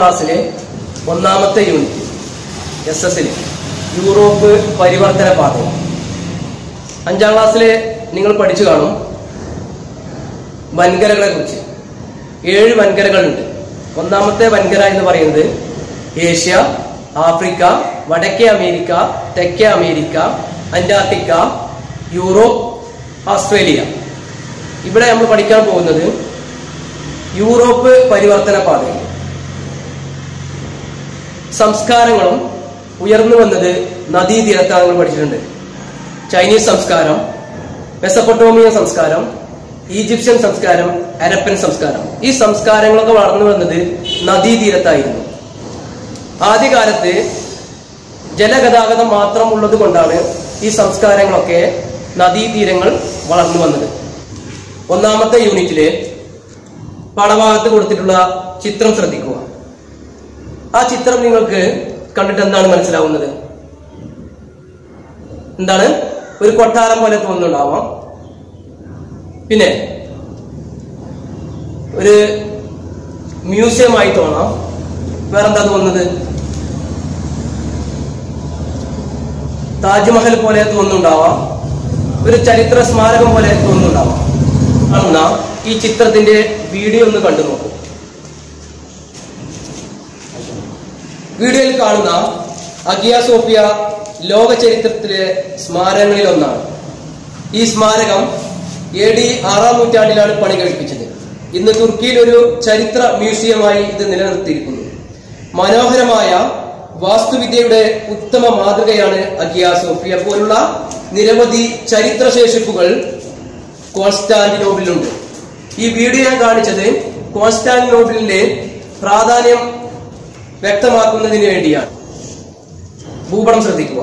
ക്ലാസ്സിലെ ഒന്നാമത്തെ unit S എസിൽ യൂറോപ്പ് പരിവർത്തന പാത അഞ്ചാം ക്ലാസ്സിലെ നിങ്ങൾ പഠിച്ചു കാണും വൻകരകളെ കുറിച്ച് ഏഴ് വൻകരകളുണ്ട് ഒന്നാമത്തെ വൻകര എന്ന് പറയുന്നത് ഏഷ്യ ആഫ്രിക്ക വടക്കേ അമേരിക്ക തെക്കേ അമേരിക്ക അന്റാർട്ടിക്ക യൂറോപ്പ് ഓസ്ട്രേലിയ ഇവിടെ നമ്മൾ പഠിക്കാൻ പോകുന്നത് യൂറോപ്പ് പരിവർത്തന പാതയിൽ സംസ്കാരങ്ങളും ഉയർന്നു വന്നത് നദീതീരത്താണ് നമ്മൾ പഠിച്ചിട്ടുണ്ട് ചൈനീസ് സംസ്കാരം മെസപ്പൊട്ടോമിയൻ സംസ്കാരം ഈജിപ്ഷ്യൻ സംസ്കാരം അരപ്പൻ സംസ്കാരം ഈ സംസ്കാരങ്ങളൊക്കെ വളർന്നു വന്നത് നദീതീരത്തായിരുന്നു ആദ്യകാലത്ത് ജലഗതാഗതം മാത്രം ഉള്ളത് കൊണ്ടാണ് ഈ സംസ്കാരങ്ങളൊക്കെ നദീതീരങ്ങൾ വളർന്നു വന്നത് ഒന്നാമത്തെ യൂണിറ്റില് പടഭാഗത്ത് കൊടുത്തിട്ടുള്ള ചിത്രം ശ്രദ്ധിക്കുക ആ ചിത്രം നിങ്ങൾക്ക് കണ്ടിട്ട് എന്താണ് മനസ്സിലാവുന്നത് എന്താണ് ഒരു കൊട്ടാരം പോലെ തോന്നുന്നുണ്ടാവാം പിന്നെ ഒരു മ്യൂസിയം ആയി തോന്നാം വേറെന്താ തോന്നുന്നത് താജ്മഹൽ പോലെ തോന്നുന്നുണ്ടാവാം ഒരു ചരിത്ര സ്മാരകം പോലെ തോന്നുന്നുണ്ടാവാം അന്ന ഈ ചിത്രത്തിന്റെ വീഡിയോ ഒന്ന് കണ്ടു നോക്കൂ വീഡിയോയിൽ കാണുന്ന അഗിയ സോഫിയ ലോക ചരിത്രത്തിലെ സ്മാരകങ്ങളിൽ ഒന്നാണ് ഈ സ്മാരകം എ ഡി ആറാം നൂറ്റാണ്ടിലാണ് പണി കഴിപ്പിച്ചത് ഇന്ന് തുർക്കിയിൽ ഒരു ചരിത്ര മ്യൂസിയമായി ഇത് നിലനിർത്തിയിരിക്കുന്നു മനോഹരമായ വാസ്തുവിദ്യയുടെ ഉത്തമ മാതൃകയാണ് അഗിയ സോഫിയ പോലുള്ള നിരവധി ചരിത്രശേഷിപ്പുകൾ കോൺസ്റ്റാന്റിനോബിലുണ്ട് ഈ വീഡിയോ ഞാൻ കാണിച്ചത് കോൺസ്റ്റാന്റിനോബിലിന്റെ പ്രാധാന്യം വ്യക്തമാക്കുന്നതിന് വേണ്ടിയാണ് ഭൂപടം ശ്രദ്ധിക്കുക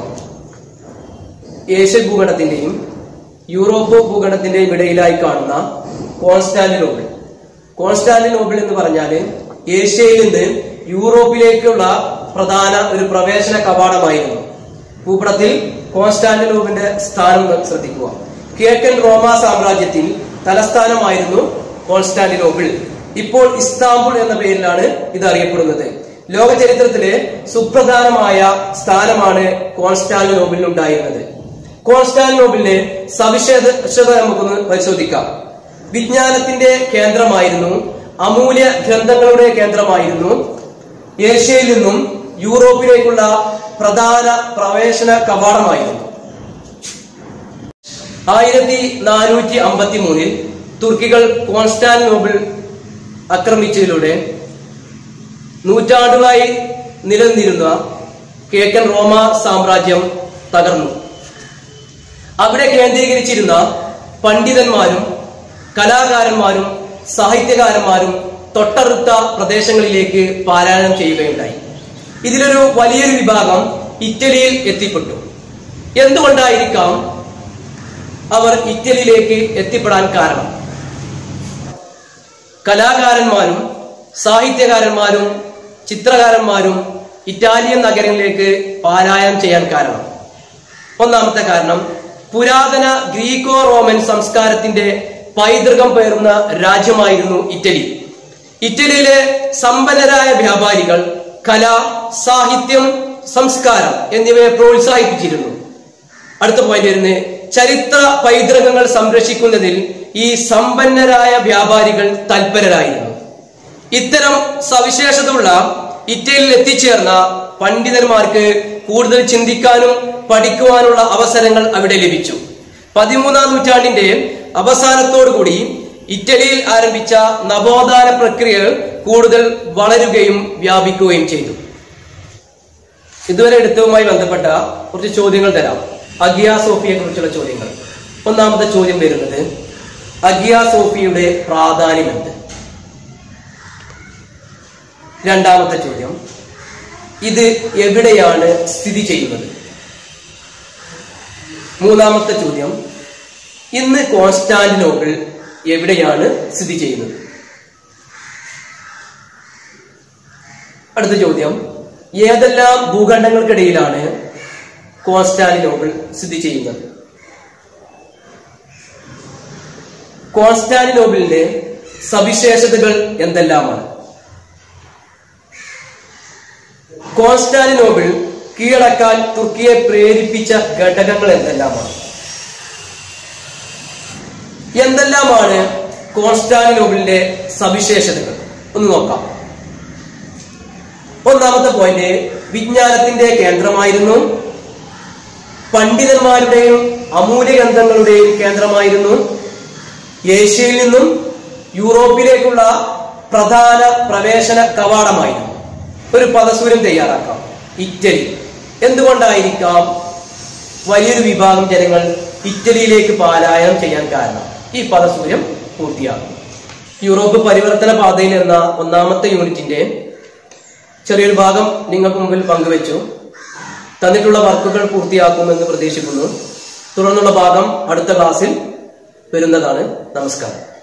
ഏഷ്യൻ ഭൂഖണ്ഡത്തിന്റെയും യൂറോപ്പ് ഭൂഖണ്ഡത്തിന്റെയും ഇടയിലായി കാണുന്ന കോൺസ്റ്റാന്റിനോബിൾ കോൺസ്റ്റാന്റിനോബിൾ എന്ന് പറഞ്ഞാൽ ഏഷ്യയിൽ നിന്ന് യൂറോപ്പിലേക്കുള്ള പ്രധാന ഒരു പ്രവേശന കവാടമായിരുന്നു ഭൂപടത്തിൽ കോൺസ്റ്റാന്റിനോബിന്റെ സ്ഥാനം ശ്രദ്ധിക്കുക കിഴക്കൻ റോമ സാമ്രാജ്യത്തിൽ തലസ്ഥാനമായിരുന്നു കോൺസ്റ്റാന്റിനോബിൾ ഇപ്പോൾ ഇസ്താംബുൾ എന്ന പേരിലാണ് ഇത് അറിയപ്പെടുന്നത് ലോക ചരിത്രത്തിലെ സുപ്രധാനമായ സ്ഥാനമാണ് കോൺസ്റ്റാന്റിനോബിളിന് ഉണ്ടായിരുന്നത് കോൺസ്റ്റാന്റിനോബിളിന്റെ സവിശേഷത നമുക്കൊന്ന് പരിശോധിക്കാം വിജ്ഞാനത്തിന്റെ കേന്ദ്രമായിരുന്നു അമൂല്യ ഗ്രന്ഥങ്ങളുടെ കേന്ദ്രമായിരുന്നു ഏഷ്യയിൽ നിന്നും യൂറോപ്പിലേക്കുള്ള പ്രധാന പ്രവേശന കവാടമായിരുന്നു ആയിരത്തി നാനൂറ്റി അമ്പത്തി മൂന്നിൽ തുർക്കികൾ കോൺസ്റ്റാന്റിനോബിൾ ആക്രമിച്ചതിലൂടെ നൂറ്റാണ്ടുകളായി നിലനിന്നിരുന്ന കിഴക്കൻ റോമ സാമ്രാജ്യം തകർന്നു അവിടെ കേന്ദ്രീകരിച്ചിരുന്ന പണ്ഡിതന്മാരും കലാകാരന്മാരും സാഹിത്യകാരന്മാരും തൊട്ടടുത്ത പ്രദേശങ്ങളിലേക്ക് പാലായനം ചെയ്യുകയുണ്ടായി ഇതിലൊരു വലിയൊരു വിഭാഗം ഇറ്റലിയിൽ എത്തിപ്പെട്ടു എന്തുകൊണ്ടായിരിക്കാം അവർ ഇറ്റലിയിലേക്ക് എത്തിപ്പെടാൻ കാരണം കലാകാരന്മാരും സാഹിത്യകാരന്മാരും ചിത്രകാരന്മാരും ഇറ്റാലിയൻ നഗരങ്ങളിലേക്ക് പാലായനം ചെയ്യാൻ കാരണം ഒന്നാമത്തെ കാരണം പുരാതന ഗ്രീക്കോ റോമൻ സംസ്കാരത്തിന്റെ പൈതൃകം പേറുന്ന രാജ്യമായിരുന്നു ഇറ്റലി ഇറ്റലിയിലെ സമ്പന്നരായ വ്യാപാരികൾ കല സാഹിത്യം സംസ്കാരം എന്നിവയെ പ്രോത്സാഹിപ്പിച്ചിരുന്നു അടുത്ത പോയിന്റ് വരുന്നത് ചരിത്ര പൈതൃകങ്ങൾ സംരക്ഷിക്കുന്നതിൽ ഈ സമ്പന്നരായ വ്യാപാരികൾ തൽപരരായിരുന്നു ഇത്തരം സവിശേഷതയുള്ള ഇറ്റലിയിൽ എത്തിച്ചേർന്ന പണ്ഡിതന്മാർക്ക് കൂടുതൽ ചിന്തിക്കാനും പഠിക്കുവാനുള്ള അവസരങ്ങൾ അവിടെ ലഭിച്ചു പതിമൂന്നാം നൂറ്റാണ്ടിന്റെ അവസാനത്തോടുകൂടി ഇറ്റലിയിൽ ആരംഭിച്ച നവോത്ഥാന പ്രക്രിയ കൂടുതൽ വളരുകയും വ്യാപിക്കുകയും ചെയ്തു ഇതുവരെ എടുത്തതുമായി ബന്ധപ്പെട്ട കുറച്ച് ചോദ്യങ്ങൾ തരാം അഗിയ സോഫിയെ കുറിച്ചുള്ള ചോദ്യങ്ങൾ ഒന്നാമത്തെ ചോദ്യം വരുന്നത് അഗിയ സോഫിയുടെ പ്രാധാന്യം എന്ത് രണ്ടാമത്തെ ചോദ്യം ഇത് എവിടെയാണ് സ്ഥിതി ചെയ്യുന്നത് മൂന്നാമത്തെ ചോദ്യം ഇന്ന് കോൺസ്റ്റാന്റിനോപ്പിൾ എവിടെയാണ് സ്ഥിതി ചെയ്യുന്നത് അടുത്ത ചോദ്യം ഏതെല്ലാം ഭൂഖണ്ഡങ്ങൾക്കിടയിലാണ് കോൺസ്റ്റാന്റിനോപ്പിൾ സ്ഥിതി ചെയ്യുന്നത് കോൺസ്റ്റാന്റിനോപ്പിളിന്റെ സവിശേഷതകൾ എന്തെല്ലാമാണ് കോൺസ്റ്റാന്റിനോബിൾ കീഴടക്കാൻ തുർക്കിയെ പ്രേരിപ്പിച്ച ഘടകങ്ങൾ എന്തെല്ലാമാണ് എന്തെല്ലാമാണ് കോൺസ്റ്റാന്റിനോബിളിന്റെ സവിശേഷതകൾ ഒന്ന് നോക്കാം ഒന്നാമത്തെ പോയിന്റ് വിജ്ഞാനത്തിന്റെ കേന്ദ്രമായിരുന്നു പണ്ഡിതന്മാരുടെയും അമൂല്യഗ്രന്ഥങ്ങളുടെയും കേന്ദ്രമായിരുന്നു ഏഷ്യയിൽ നിന്നും യൂറോപ്പിലേക്കുള്ള പ്രധാന പ്രവേശന കവാടമായിരുന്നു ഒരു പദസൂര്യം തയ്യാറാക്കാം ഇറ്റലി എന്തുകൊണ്ടായിരിക്കാം വലിയൊരു വിഭാഗം ജനങ്ങൾ ഇറ്റലിയിലേക്ക് പാലായനം ചെയ്യാൻ കാരണം ഈ പദസൂര്യം പൂർത്തിയാക്കും യൂറോപ്പ് പരിവർത്തന പാതയിൽ എന്ന ഒന്നാമത്തെ യൂണിറ്റിന്റെ ചെറിയൊരു ഭാഗം നിങ്ങൾക്ക് മുമ്പിൽ പങ്കുവച്ചു തന്നിട്ടുള്ള വർക്കുകൾ പൂർത്തിയാക്കുമെന്ന് പ്രതീക്ഷിക്കുന്നു തുടർന്നുള്ള ഭാഗം അടുത്ത ക്ലാസ്സിൽ വരുന്നതാണ് നമസ്കാരം